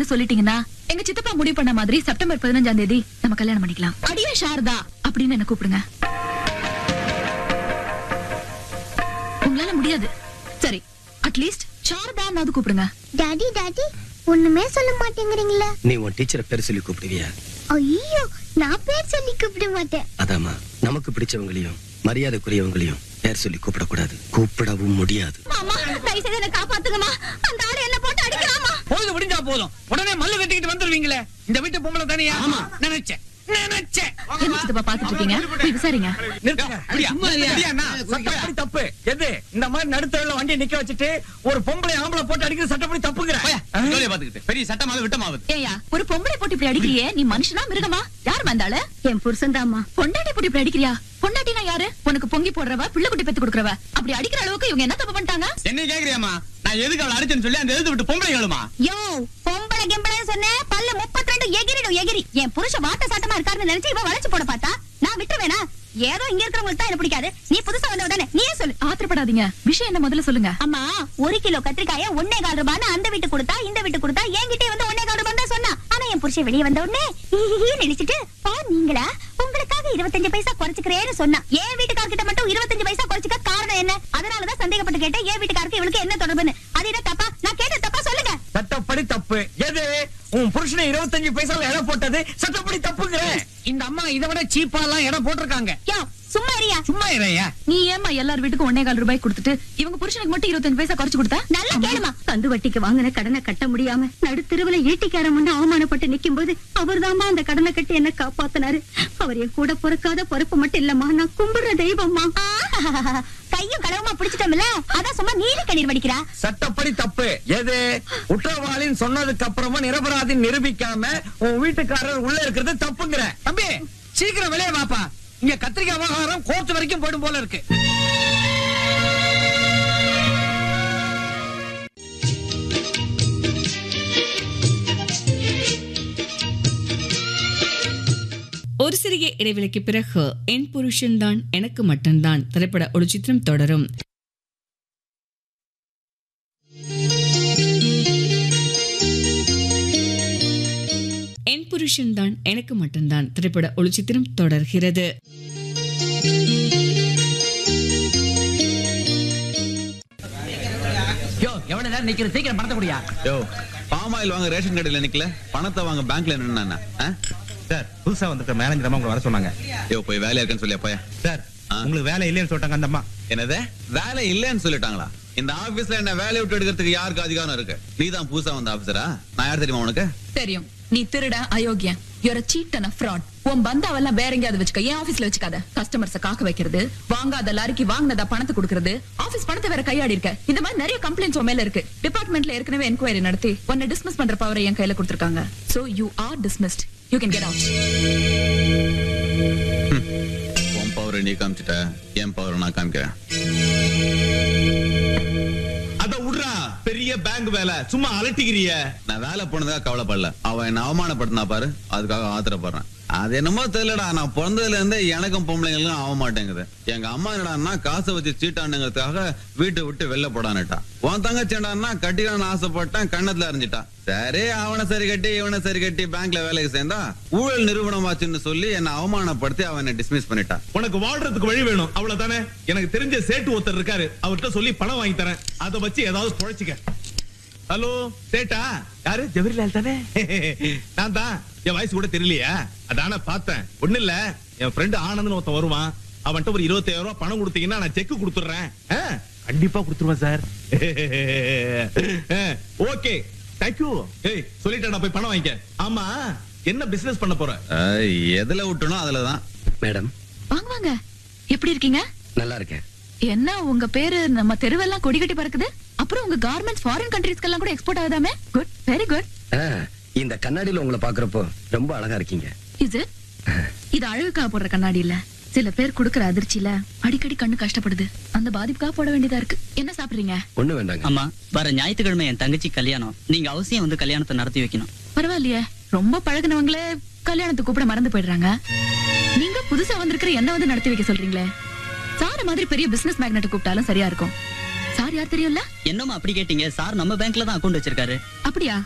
மட்டும் சொல்லிட்டீங்கன்னா எங்க சித்தப்பா முடிவு பண்ண மாதிரி செப்டம்பர் பதினஞ்சாம் தேதி நம்ம கல்யாணம் பண்ணிக்கலாம் அடியே சாரதா அப்படின்னு என்ன கூப்பிடுங்க உங்களால முடியாது சரி அட்லீஸ்ட் சாரதான்னாவது கூப்பிடுங்க டாடி டாடி ஒண்ணுமே சொல்ல மாட்டேங்கிறீங்களே நீ உன் டீச்சரை பேர் சொல்லி கூப்பிடுவியா ஐயோ நான் பேர் சொல்லி கூப்பிட மாட்டேன் அதாம்மா நமக்கு பிடிச்சவங்களையும் மரியாதைக்குரியவங்களையும் பேர் சொல்லி கூப்பிடக்கூடாது கூப்பிடவும் முடியாது மாமா தயவு செய்து என்ன காப்பாத்துங்கம்மா அந்த ஆளு என்ன போட்டு அடிக்கலாமா பொழுது முடிஞ்சா போதும் உடனே மல்லு கட்டிக்கிட்டு வந்துருவீங்களே இந்த வீட்டு பொம்பளை தானே ஆமா நினைச்சேன் நினைச்சேன் என்ன சித்தப்பா பாத்துட்டு இருக்கீங்க போய் விசாரிங்க நிறுத்துங்க. அப்படியா? அப்படியா அண்ணா? சட்டப்படி தப்பு எது இந்த மாதிரி நடுத்தரவுல வண்டியை நிக்க வச்சுட்டு ஒரு பொம்பளை ஆம்பளை போட்டு அடிக்கிறது சட்டப்படி தப்புங்கிற பெரிய சட்டமாவது விட்டமாவது ஏயா ஒரு பொம்பளை போட்டு இப்படி அடிக்கிறியே நீ மனுஷனா மிருகமா யார் வந்தாளு என் புருஷன் தாமா பொண்டாட்டி போட்டு இப்படி அடிக்கிறியா பொண்டாட்டினா யாரு உனக்கு பொங்கி போடுறவ பிள்ளை குட்டி பெத்து கொடுக்கறவ அப்படி அடிக்கிற அளவுக்கு இவங்க என்ன தப்பு பண்ணிட்டாங்க என்ன கேக்குறியாமா நான் எதுக்கு அவளை அடிச்சேன்னு சொல்லி அந்த எழுத்து விட்டு பொம்பளை கேளுமா யோ பொம்பளை கெம்பளை சொன்னேன் பல்ல முப்பத்தி ரெண்டு எகிரிடும் எகிரி என் புருஷன் வாட்ட சாட்டமா இருக்காருன்னு நினைச்சு இவ வளைச்சு போட பார்த்தா நான் விட்டுருவேனா ஏதோ இங்க இருக்கிறவங்களுக்கு தான் என்ன பிடிக்காது நீ புதுசா வந்தவ தானே நீயே சொல்லு ஆத்திரப்படாதீங்க விஷயம் என்ன முதல்ல சொல்லுங்க அம்மா ஒரு கிலோ கத்திரிக்காய ஒன்னே கால் ரூபான்னு அந்த வீட்டு கொடுத்தா இந்த வீட்டு கொடுத்தா என்கிட்டே வந்து ஒன்னே கால் ரூபாய் தான் சொன்னா ஆனா என் புருஷன் வெளியே வந்த உடனே ஹிஹிஹி நினைச்சிட்டு பா நீங்களா உங்களுக்காக இருபத்தஞ்சு பைசா குறைச்சுக்கிறேன்னு சொன்னா என் வீட்டுக்காரர்கிட்ட மட்டும் இருபத்தஞ்சு பைசா குறைச்சுக்க காரணம் என்ன அதனாலதான் சந்தேகப்பட்டு கேட்டேன் என் வீட்டுக்காருக்கு இவளுக்கு என்ன தொடர்புன்னு அது என்ன தப்பா நான் கேட்ட தப்பா சொல்லுங்க சட்டப்படி தப்பு எது உன் புருஷனை இருபத்தஞ்சு பைசால எடை போட்டது சட்டப்படி தப்புங்கிற இந்த அம்மா இதை விட சீப்பா எல்லாம் எடை போட்டிருக்காங்க யோ சும்மா இருயா சும்மா இறையா நீ ஏமா எல்லார் வீட்டுக்கும் ஒன்னே கால் ரூபாய் கொடுத்துட்டு இவங்க புருஷனுக்கு மட்டும் இருபத்தஞ்சு பைசா குறைச்சு கொடுத்தா நல்லா கேளுமா கந்து வட்டிக்கு வாங்கின கடனை கட்ட முடியாம நடுத்தெருவுல ஈட்டிக்காரன் முன்ன அவமானப்பட்டு நிக்கும் போது அவர்தாம்மா அந்த கடனை கட்டி என்ன காப்பாத்தினாரு அவர் என் கூட பிறக்காத பொறுப்பு மட்டும் இல்லம்மா நான் கும்பிடுற தெய்வம்மா கையும் களவுமா பிடிச்சிட்டோம்ல அதான் சும்மா நீல கண்ணீர் வடிக்கிறா சட்டப்படி தப்பு எது குற்றவாளின்னு சொன்னதுக்கு அப்புறமா நிரபராதி நிரூபிக்காம உன் வீட்டுக்காரர் உள்ள இருக்கிறது தப்புங்கிற தம்பி சீக்கிரம் வெளியே வாப்பா இங்க கத்திரிக்காய் விவகாரம் கோர்ட் வரைக்கும் போயிடும் போல இருக்கு ஒரு சிறிய இடைவெளிக்கு பிறகு என் புருஷன்தான் எனக்கு மட்டும்தான் திரைப்பட ஒரு சித்திரம் தொடரும் என் புருஷன்தான் எனக்கு மட்டும்தான் திரைப்பட ஒளிச்சித்திரம் தொடர்கிறது யோ எவ்வளவு நேரம் நிக்கிற சீக்கிரம் பணத்தை குடியா யோ பாம் ஆயில் வாங்க ரேஷன் கடையில நிக்கல பணத்தை வாங்க பேங்க்ல நின்னா சார் புதுசா வந்திருக்க மேனேஜர் அம்மா உங்களை வர சொன்னாங்க யோ போய் வேலையா இருக்குன்னு சொல்லியா போய் சார் ஆ. உங்களுக்கு வேலை இல்லைன்னு சொல்லிட்டாங்க அந்த அம்மா என்னது வேலை இல்லைன்னு சொல்லிட்டாங்களா இந்த ஆபீஸ்ல என்ன வேலையை விட்டு எடுக்கிறதுக்கு யாருக்கு அதிகாரம் இருக்கு நீ தான் புதுசா வந்த ஆபீசரா நான் யார் தெரியுமா உனக்கு தெரியும் நீ திருட அயோக்கியன் யூர் சீட் அண்ட் ஃப்ராட் உன் பந்தாவெல்லாம் வேற எங்கேயாவது வச்சுக்க ஏன் ஆபீஸ்ல வச்சுக்காத கஸ்டமர்ஸ காக்க வைக்கிறது வாங்காத லாரிக்கு வாங்கினதா பணத்தை கொடுக்கறது ஆபீஸ் பணத்தை வேற கையாடி இருக்க இந்த மாதிரி நிறைய கம்ப்ளைண்ட்ஸ் உன் மேல இருக்கு டிபார்ட்மெண்ட்ல ஏற்கனவே என்கொயரி நடத்தி உன்னை டிஸ்மிஸ் பண்ற பவரை என் கையில கொடுத்திருக்காங்க so you are dismissed you can get out உன் பவர் நீ காமிச்சிட்ட என் பவர் நான் காமிக்கிறேன் அத விடுறா பெரிய பேங்க் வேலை சும்மா அலட்டிக்கிறிய நான் வேலை போனதுக்காக கவலைப்படல அவன் என்ன அவமானப்படுத்தினா பாரு அதுக்காக ஆத்திரப்படுறேன் அது என்னமோ தெரியலடா நான் பிறந்ததுல இருந்தே எனக்கும் பொம்பளைங்களுக்கும் ஆக மாட்டேங்குது எங்க அம்மா என்னடான்னா காசை வச்சு சீட்டானுங்கிறதுக்காக வீட்டை விட்டு வெளில போடான்னுட்டான் உன் தங்கச்சி என்னடான்னா கட்டிக்கணும்னு ஆசைப்பட்டேன் கண்ணத்துல அறிஞ்சிட்டான் சரி அவனை சரி கட்டி இவனை சரி கட்டி பேங்க்ல வேலைக்கு சேர்ந்தா ஊழல் நிறுவனமாச்சுன்னு சொல்லி என்ன அவமானப்படுத்தி அவனை டிஸ்மிஸ் பண்ணிட்டான் உனக்கு வாழ்றதுக்கு வழி வேணும் அவ்வளவுதானே எனக்கு தெரிஞ்ச சேட்டு ஒருத்தர் இருக்காரு அவர்கிட்ட சொல்லி பணம் வாங்கி தரேன் அதை வச்சு ஏதாவது குழைச்சிக்க ஹலோ சேட்டா யாரு ஜவஹர்லால் தானே நான் தான் என் வயசு கூட தெரியலையா அதான பார்த்தேன் ஒண்ணு இல்ல என் ஃப்ரெண்டு ஆனந்த்னு ஒருத்தன் வருவான் அவன்கிட்ட ஒரு இருபத்தாயிரம் ரூபாய் பணம் கொடுத்தீங்கன்னா நான் செக் கொடுத்துறேன் ஆ, கண்டிப்பா கொடுத்துருவேன் சார் ஓகே தேங்க்யூ ஏய் சொல்லிட்டேன் நான் போய் பணம் வாங்கிக்க ஆமா என்ன பிசினஸ் பண்ண போற அஹ், எதுல விட்டனோ அதுலதான் மேடம் வாங்க வாங்க எப்படி இருக்கீங்க நல்லா இருக்கேன் என்ன உங்க பேரு நம்ம தெருவெல்லாம் கொடி கட்டி பறக்குது அப்புறம் உங்க கார்மெண்ட்ஸ் ஃபாரின் கண்ட்ரீஸ்க்கெல்லாம் கூட எக்ஸ்போர்ட் ஆகுதாமே குட் வெரி குட் ஆ, இந்த கண்ணாடியில உங்களை பாக்குறப்போ ரொம்ப அழகா இருக்கீங்க இது இது அழகுக்காக போடுற கண்ணாடி இல்ல சில பேர் குடுக்குற அதிர்ச்சியில அடிக்கடி கண்ணு கஷ்டப்படுது அந்த பாதிப்புக்காக போட வேண்டியதா இருக்கு என்ன சாப்பிடுறீங்க ஒண்ணு வேண்டாங்க அம்மா வர ஞாயிற்றுக்கிழமை என் தங்கச்சி கல்யாணம் நீங்க அவசியம் வந்து கல்யாணத்தை நடத்தி வைக்கணும் பரவாயில்லையே ரொம்ப பழகுனவங்களே கல்யாணத்துக்கு கூப்பிட மறந்து போயிடுறாங்க நீங்க புதுசா வந்திருக்கிற என்ன வந்து நடத்தி வைக்க சொல்றீங்களே சார மாதிரி பெரிய பிசினஸ் மேக்னெட் கூப்பிட்டாலும் சரியா இருக்கும் சார் யார் தெரியும்ல என்னம்மா அப்படி கேட்டீங்க சார் நம்ம பேங்க்ல தான் அக்கௌண்ட் வச்சிருக்காரு அப்படியா